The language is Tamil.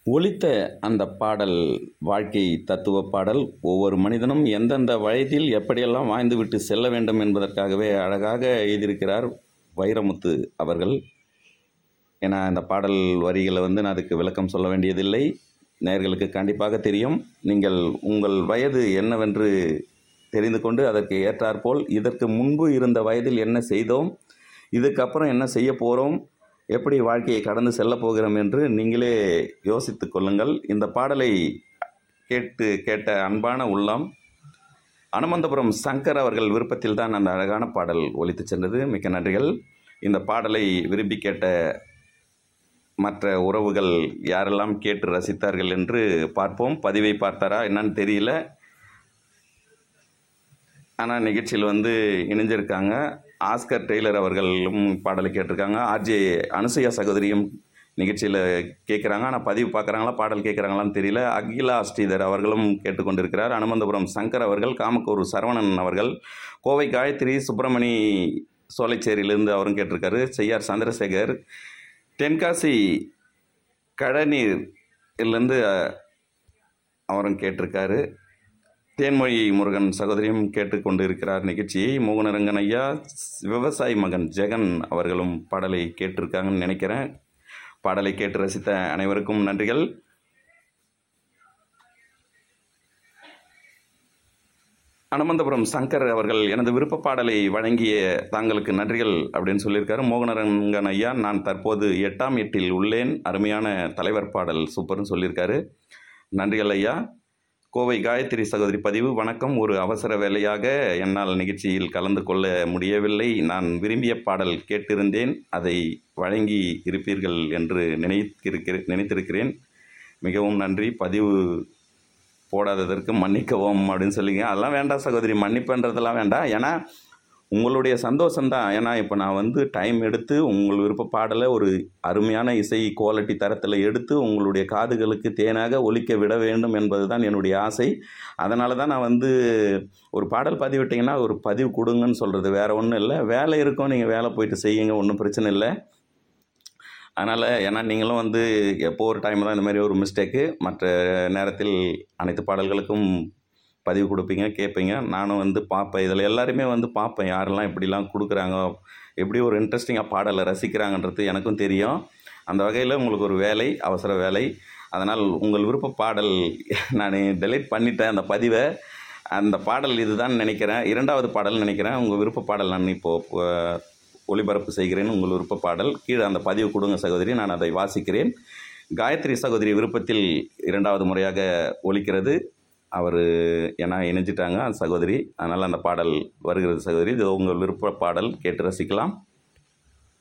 ஒலித்த அந்த பாடல் வாழ்க்கை தத்துவ பாடல் ஒவ்வொரு மனிதனும் எந்தெந்த வயதில் எப்படியெல்லாம் வாழ்ந்துவிட்டு செல்ல வேண்டும் என்பதற்காகவே அழகாக எழுதியிருக்கிறார் வைரமுத்து அவர்கள் ஏன்னா இந்த பாடல் வரிகளை வந்து நான் அதுக்கு விளக்கம் சொல்ல வேண்டியதில்லை நேயர்களுக்கு கண்டிப்பாக தெரியும் நீங்கள் உங்கள் வயது என்னவென்று தெரிந்து கொண்டு அதற்கு ஏற்றாற்போல் இதற்கு முன்பு இருந்த வயதில் என்ன செய்தோம் இதுக்கப்புறம் என்ன செய்ய போகிறோம் எப்படி வாழ்க்கையை கடந்து செல்ல போகிறோம் என்று நீங்களே யோசித்து கொள்ளுங்கள் இந்த பாடலை கேட்டு கேட்ட அன்பான உள்ளம் அனுமந்தபுரம் சங்கர் அவர்கள் விருப்பத்தில் தான் அந்த அழகான பாடல் ஒலித்து சென்றது மிக்க நன்றிகள் இந்த பாடலை விரும்பி கேட்ட மற்ற உறவுகள் யாரெல்லாம் கேட்டு ரசித்தார்கள் என்று பார்ப்போம் பதிவை பார்த்தாரா என்னன்னு தெரியல ஆனால் நிகழ்ச்சியில் வந்து இணைஞ்சிருக்காங்க ஆஸ்கர் டெய்லர் அவர்களும் பாடலை கேட்டிருக்காங்க ஆர்ஜே அனுசூயா சகோதரியும் நிகழ்ச்சியில் கேட்குறாங்க ஆனால் பதிவு பார்க்குறாங்களா பாடல் கேட்குறாங்களான்னு தெரியல அகிலா ஸ்ரீதர் அவர்களும் கேட்டுக்கொண்டிருக்கிறார் அனுமந்தபுரம் சங்கர் அவர்கள் காமக்கூர் சரவணன் அவர்கள் கோவை காயத்ரி சுப்பிரமணி சோலைச்சேரியிலேருந்து அவரும் கேட்டிருக்காரு செய்யார் சந்திரசேகர் தென்காசி கழநீர் இருந்து அவரும் கேட்டிருக்காரு தேன்மொழி முருகன் சகோதரியும் கேட்டுக்கொண்டு இருக்கிறார் நிகழ்ச்சியை மோகனரங்கன் ஐயா விவசாயி மகன் ஜெகன் அவர்களும் பாடலை கேட்டிருக்காங்கன்னு நினைக்கிறேன் பாடலை கேட்டு ரசித்த அனைவருக்கும் நன்றிகள் அனுமந்தபுரம் சங்கர் அவர்கள் எனது விருப்ப பாடலை வழங்கிய தாங்களுக்கு நன்றிகள் அப்படின்னு சொல்லியிருக்காரு மோகனரங்கன் ஐயா நான் தற்போது எட்டாம் எட்டில் உள்ளேன் அருமையான தலைவர் பாடல் சூப்பர்னு சொல்லியிருக்காரு நன்றிகள் ஐயா கோவை காயத்ரி சகோதரி பதிவு வணக்கம் ஒரு அவசர வேலையாக என்னால் நிகழ்ச்சியில் கலந்து கொள்ள முடியவில்லை நான் விரும்பிய பாடல் கேட்டிருந்தேன் அதை வழங்கி இருப்பீர்கள் என்று நினைத்திருக்கிறேன் நினைத்திருக்கிறேன் மிகவும் நன்றி பதிவு போடாததற்கு மன்னிக்கவும் அப்படின்னு சொல்லிங்க அதெல்லாம் வேண்டாம் சகோதரி மன்னிப்புன்றதெல்லாம் வேண்டாம் ஏன்னா உங்களுடைய சந்தோஷம்தான் ஏன்னா இப்போ நான் வந்து டைம் எடுத்து உங்கள் விருப்ப பாடலை ஒரு அருமையான இசை குவாலிட்டி தரத்தில் எடுத்து உங்களுடைய காதுகளுக்கு தேனாக ஒலிக்க விட வேண்டும் என்பது தான் என்னுடைய ஆசை அதனால தான் நான் வந்து ஒரு பாடல் பதிவிட்டிங்கன்னா ஒரு பதிவு கொடுங்கன்னு சொல்கிறது வேறு ஒன்றும் இல்லை வேலை இருக்கும் நீங்கள் வேலை போயிட்டு செய்யுங்க ஒன்றும் பிரச்சனை இல்லை அதனால் ஏன்னா நீங்களும் வந்து எப்போ ஒரு டைம் தான் இந்த மாதிரி ஒரு மிஸ்டேக்கு மற்ற நேரத்தில் அனைத்து பாடல்களுக்கும் பதிவு கொடுப்பீங்க கேட்பீங்க நானும் வந்து பார்ப்பேன் இதில் எல்லாருமே வந்து பார்ப்பேன் யாரெல்லாம் எப்படிலாம் கொடுக்குறாங்க எப்படி ஒரு இன்ட்ரெஸ்டிங்காக பாடலை ரசிக்கிறாங்கன்றது எனக்கும் தெரியும் அந்த வகையில் உங்களுக்கு ஒரு வேலை அவசர வேலை அதனால் உங்கள் விருப்ப பாடல் நான் டெலீட் பண்ணிட்டேன் அந்த பதிவை அந்த பாடல் இதுதான் நினைக்கிறேன் இரண்டாவது பாடல் நினைக்கிறேன் உங்கள் விருப்ப பாடல் நான் இப்போது ஒளிபரப்பு செய்கிறேன் உங்கள் விருப்ப பாடல் கீழே அந்த பதிவு கொடுங்க சகோதரி நான் அதை வாசிக்கிறேன் காயத்ரி சகோதரி விருப்பத்தில் இரண்டாவது முறையாக ஒலிக்கிறது அவர் ஏன்னா இணைஞ்சிட்டாங்க அந்த சகோதரி அதனால் அந்த பாடல் வருகிறது சகோதரி இது உங்கள் விருப்ப பாடல் கேட்டு ரசிக்கலாம்